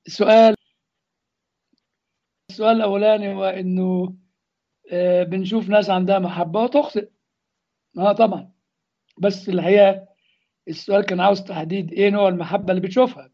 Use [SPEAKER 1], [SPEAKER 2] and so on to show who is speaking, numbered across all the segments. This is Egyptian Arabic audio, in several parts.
[SPEAKER 1] السؤال السؤال الأولاني هو إنه آه، بنشوف ناس عندها محبة وتخطئ اه طبعا بس الحقيقة السؤال كان عاوز تحديد ايه نوع المحبة اللي بتشوفها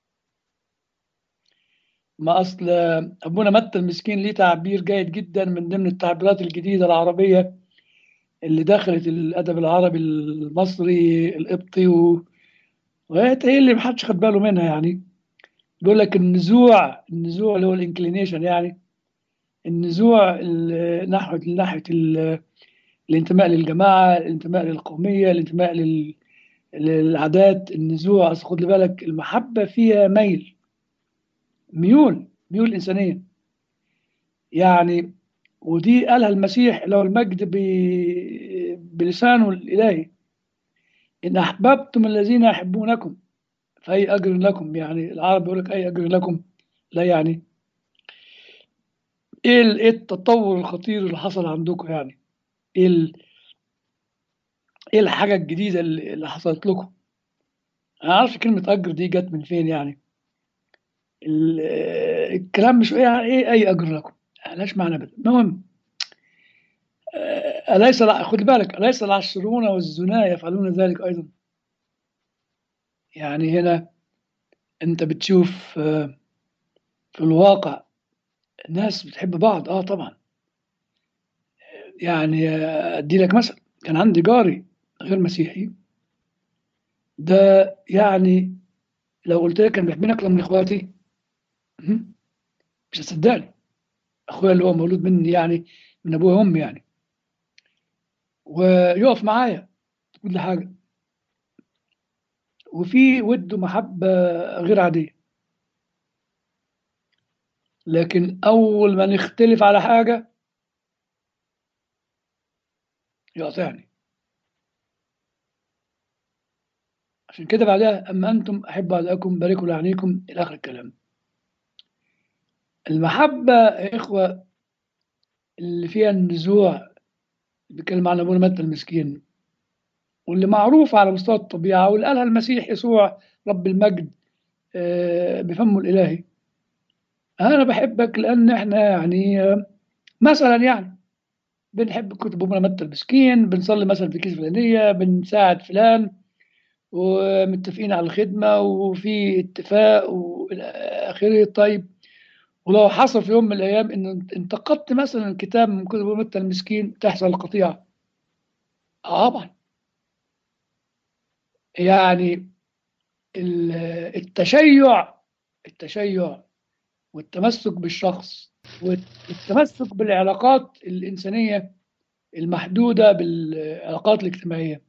[SPEAKER 1] ما اصل ابونا متى المسكين ليه تعبير جيد جدا من ضمن التعبيرات الجديدة العربية اللي دخلت الادب العربي المصري القبطي و... وهي هي اللي محدش خد باله منها يعني بيقول لك النزوع النزوع اللي هو الانكلينيشن يعني النزوع ال- نحو ناحيه ال- الانتماء للجماعه الانتماء للقوميه الانتماء لل- للعادات النزوع أصل خد بالك المحبه فيها ميل ميول ميول انسانيه يعني ودي قالها المسيح له المجد ب- بلسانه الالهي ان احببتم الذين يحبونكم فاي اجر لكم يعني العرب يقول لك اي اجر لكم لا يعني ايه ال- إيه التطور الخطير اللي حصل عندكم يعني ايه ال- ايه الحاجه الجديده اللي اللي حصلت لكم انا عارف كلمه اجر دي جت من فين يعني ال- آه، الكلام مش ايه ايه اي اجر لكم ملهاش معنى ابدا المهم آه، اليس الع- خد بالك اليس العشرون والزنا يفعلون ذلك ايضا يعني هنا انت بتشوف آه، في الواقع الناس بتحب بعض اه طبعا يعني آه، ادي لك مثل كان عندي جاري غير مسيحي ده يعني لو قلت لك كان بيحبني اكتر من اخواتي مهم. مش هتصدقني اخويا اللي هو مولود مني يعني من ابويا وامي يعني ويقف معايا في كل حاجه وفي ود ومحبه غير عاديه لكن اول ما نختلف على حاجه يقاطعني عشان كده بعدها اما انتم احبوا اعداءكم باركوا لعنيكم الى اخر الكلام المحبه يا اخوه اللي فيها النزوع اللي بيتكلم عن ابونا متى المسكين واللي معروف على مستوى الطبيعه واللي قالها المسيح يسوع رب المجد آه، بفمه الالهي انا بحبك لان احنا يعني آه، مثلا يعني بنحب كتب ابونا متى المسكين بنصلي مثلا في كيس فلانيه بنساعد فلان ومتفقين على الخدمه وفي اتفاق والى اخره طيب ولو حصل في يوم من الايام ان انتقدت مثلا كتاب من كتب ابونا متى المسكين تحصل القطيعه آه طبعا يعني ال- التشيع التشيع والتمسك بالشخص والتمسك بالعلاقات الإنسانية المحدودة بالعلاقات الاجتماعية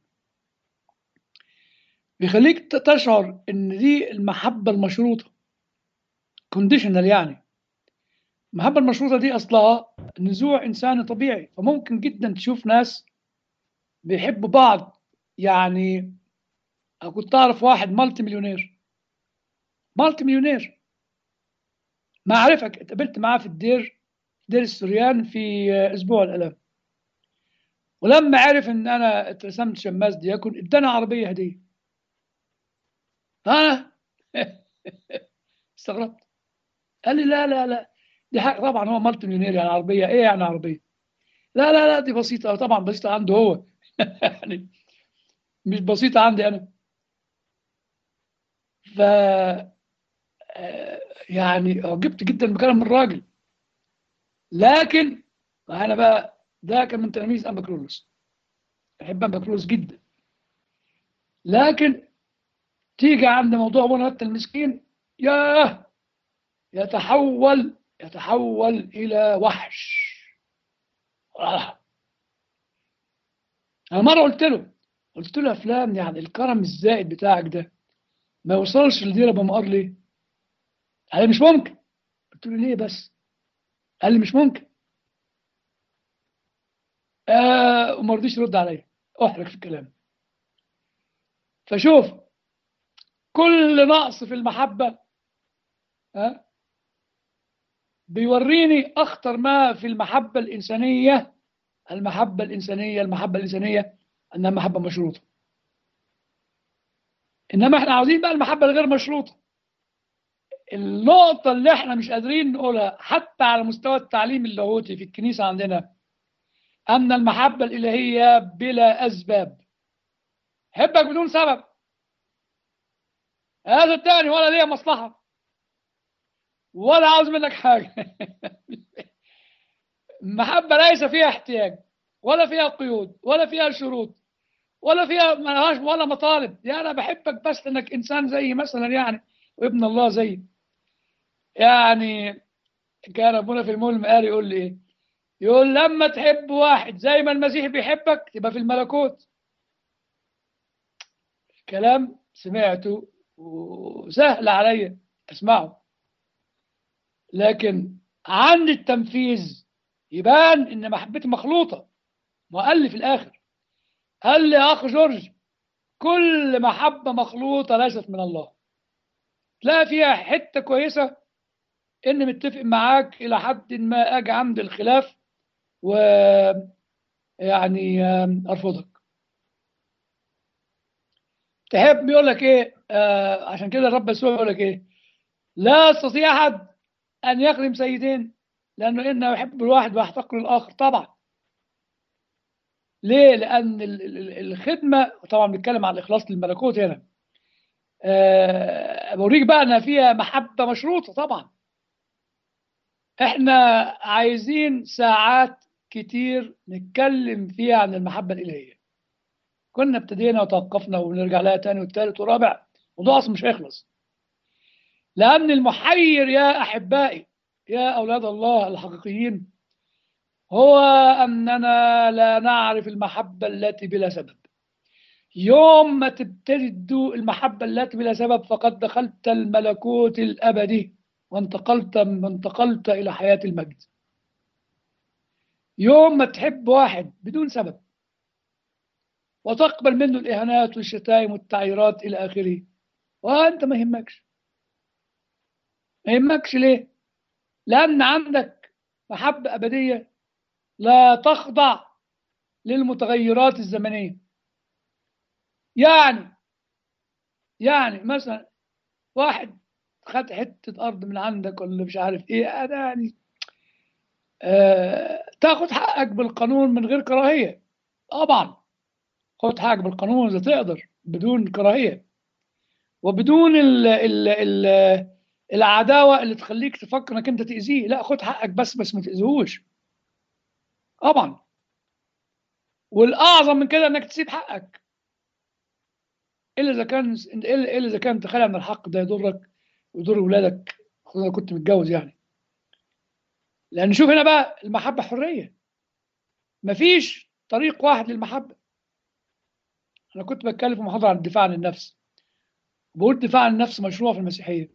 [SPEAKER 1] بيخليك ت- تشعر إن دي المحبة المشروطة كونديشنال يعني المحبة المشروطة دي أصلها نزوع إنساني طبيعي فممكن جدا تشوف ناس بيحبوا بعض يعني أنا كنت أعرف واحد مالتي مليونير مالتي مليونير ما أعرفك اتقابلت معاه في الدير دير السريان في أسبوع الآلام ولما عرف إن أنا اترسمت شماس دياكون اداني عربية هدية ها استغربت قال لي لا لا لا دي حاجة طبعا هو مالتي مليونير يعني عربية إيه يعني عربية لا لا لا دي بسيطة طبعا بسيطة عنده هو يعني مش بسيطة عندي أنا ف آه، يعني عجبت جدا بكلام الراجل لكن انا بقى ده كان من تلاميذ ابا كرولوس بحب ابا كرولوس جدا لكن تيجي عند موضوع ابونا متى المسكين ياه يتحول يتحول الى وحش آه. انا مره قلت له قلت له يا فلان يعني الكرم الزائد بتاعك ده ما يوصلش لدير ابو مقر ليه؟ قال لي مش ممكن قلت له ليه بس؟ قال لي مش ممكن آه وما رضيش يرد عليا احرج في الكلام فشوف كل نقص في المحبه ها بيوريني اخطر ما في المحبه الانسانيه المحبه الانسانيه المحبه الانسانيه انها محبه مشروطه انما احنا عاوزين بقى المحبه الغير مشروطه النقطة اللي احنا مش قادرين نقولها حتى على مستوى التعليم اللاهوتي في الكنيسة عندنا أن المحبة الإلهية بلا أسباب حبك بدون سبب هذا الثاني ولا ليا مصلحة ولا عاوز منك حاجة المحبة ليس فيها احتياج ولا فيها قيود ولا فيها شروط ولا فيها ملهاش ولا مطالب يعني أنا بحبك بس إنك إنسان زيي مثلا يعني وابن الله زيي يعني كان ابونا في المول قال يقول لي ايه يقول لما تحب واحد زي ما المسيح بيحبك تبقى في الملكوت كلام سمعته وسهل عليا اسمعه لكن عند التنفيذ يبان ان محبتي مخلوطه وقال لي في الاخر قال لي يا اخ جورج كل محبه مخلوطه ليست من الله تلاقي فيها حته كويسه اني متفق معاك الى حد ما اجي عند الخلاف و يعني ارفضك تحب يقول لك ايه آه عشان كده الرب يسوع يقول لك ايه لا يستطيع احد ان يخدم سيدين لانه انه يحب الواحد ويحتقر الاخر طبعا ليه لان الخدمه طبعا بنتكلم عن الاخلاص للملكوت هنا أه بوريك بقى انها فيها محبه مشروطه طبعا احنا عايزين ساعات كتير نتكلم فيها عن المحبة الإلهية كنا ابتدينا وتوقفنا ونرجع لها تاني والتالت ورابع موضوع أصلا مش هيخلص لأن المحير يا أحبائي يا أولاد الله الحقيقيين هو أننا لا نعرف المحبة التي بلا سبب يوم ما تبتدي تدوق المحبة التي بلا سبب فقد دخلت الملكوت الأبدي وانتقلت انتقلت إلى حياة المجد يوم ما تحب واحد بدون سبب وتقبل منه الإهانات والشتائم والتعييرات إلى آخره وأنت ما يهمكش ما يهمكش ليه؟ لأن عندك محبة أبدية لا تخضع للمتغيرات الزمنية يعني يعني مثلا واحد خد حتة أرض من عندك ولا مش عارف إيه أنا يعني آه تاخد حقك بالقانون من غير كراهية طبعا خد حقك بالقانون إذا تقدر بدون كراهية وبدون ال ال ال العداوة اللي تخليك تفكر انك انت تأذيه لا خد حقك بس بس ما تأذيهوش طبعا والأعظم من كده انك تسيب حقك إلا إذا كان إلا إذا كان تخيل أن الحق ده يضرك ويضر ولادك خصوصا لو كنت متجوز يعني لأن شوف هنا بقى المحبة حرية مفيش طريق واحد للمحبة أنا كنت بتكلم في محاضرة عن الدفاع عن النفس بقول الدفاع عن النفس مشروع في المسيحية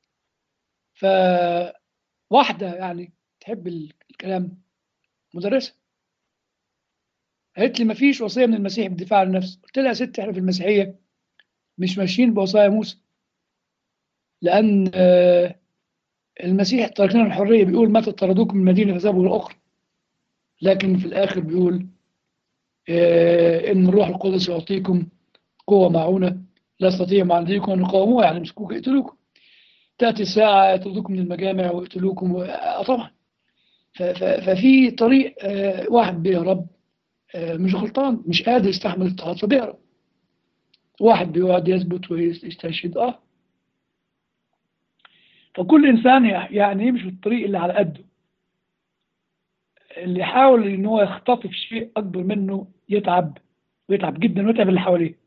[SPEAKER 1] فواحدة يعني تحب الكلام مدرسة قالت لي مفيش وصية من المسيح بالدفاع عن النفس قلت لها يا ست احنا في المسيحية مش ماشيين بوصايا موسى لأن المسيح ترك لنا الحرية بيقول متى طردوكم من المدينة فذهبوا إلى أخرى لكن في الآخر بيقول إن الروح القدس يعطيكم قوة معونة لا يستطيع معانديكم أن يقاوموها يعني يمسكوك يقتلوكم تأتي الساعة يطردوكم من المجامع ويقتلوكم و... طبعا ف... ف... ففي طريق واحد بيهرب مش غلطان مش قادر يستحمل الاضطهاد فبيهرب واحد بيقعد يثبت ويستشهد اه فكل انسان يعني يمشي في الطريق اللي على قده اللي يحاول ان هو يختطف شيء اكبر منه يتعب ويتعب جدا ويتعب اللي حواليه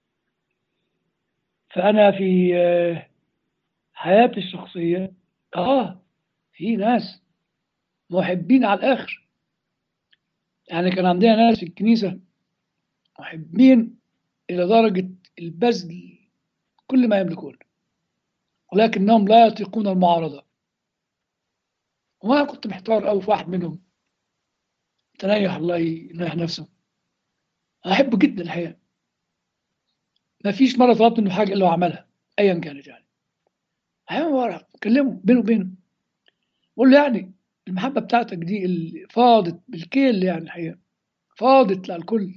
[SPEAKER 1] فانا في حياتي الشخصيه اه في ناس محبين على الاخر يعني كان عندنا ناس في الكنيسه محبين الى درجه البذل كل ما يملكون ولكنهم لا يطيقون المعارضة وأنا كنت محتار أوي في واحد منهم تنيح الله ينيح نفسه أحبه جدا الحقيقة ما فيش مرة طلبت منه حاجة إلا وعملها أيا كانت يعني أحيانا ورا أكلمه بينه وبينه بقول له يعني المحبة بتاعتك دي اللي فاضت بالكيل يعني الحقيقة فاضت على الكل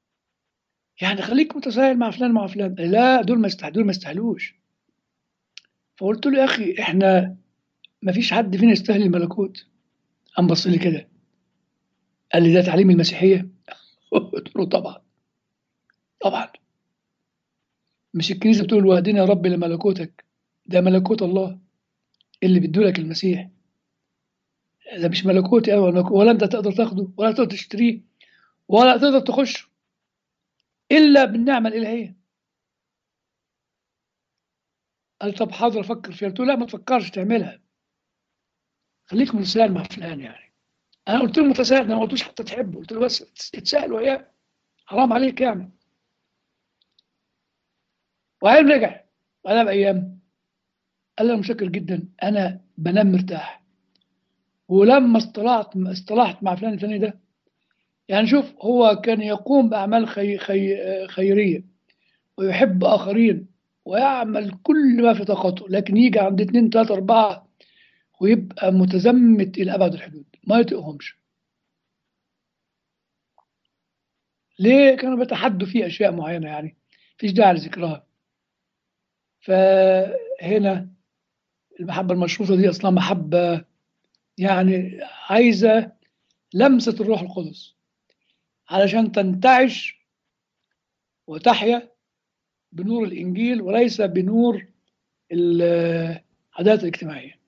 [SPEAKER 1] يعني خليك متساهل مع فلان مع فلان لا دول ما يستحلوا دول ما يستاهلوش فقلت له يا اخي احنا ما فيش حد فينا يستاهل الملكوت قام بص لي كده قال لي ده تعليم المسيحيه قلت له طبعا طبعا مش الكنيسه بتقول واهدنا يا رب لملكوتك ده ملكوت الله اللي بيدولك المسيح ده مش ملكوتي أنا ولا ولا انت تقدر تاخده ولا تقدر تشتريه ولا تقدر تخشه الا بالنعمه الالهيه قال طب حاضر افكر فيها قلت له لا ما تفكرش تعملها خليك متساهل مع فلان يعني انا قلت له متساهل انا ما قلتوش حتى تحبه قلت له بس اتساهل وياه حرام عليك يعني وعين رجع بعدها بايام قال لي انا مشكر جدا انا بنام مرتاح ولما اصطلعت اصطلحت مع فلان الفلاني ده يعني شوف هو كان يقوم باعمال خي خي خيريه ويحب اخرين ويعمل كل ما في طاقته لكن يجي عند اثنين ثلاثه اربعه ويبقى متزمت الى ابعد الحدود ما يطيقهمش ليه كانوا بيتحدوا في اشياء معينه يعني مفيش داعي لذكرها فهنا المحبه المشروطه دي اصلا محبه يعني عايزه لمسه الروح القدس علشان تنتعش وتحيا بنور الانجيل وليس بنور العادات الاجتماعيه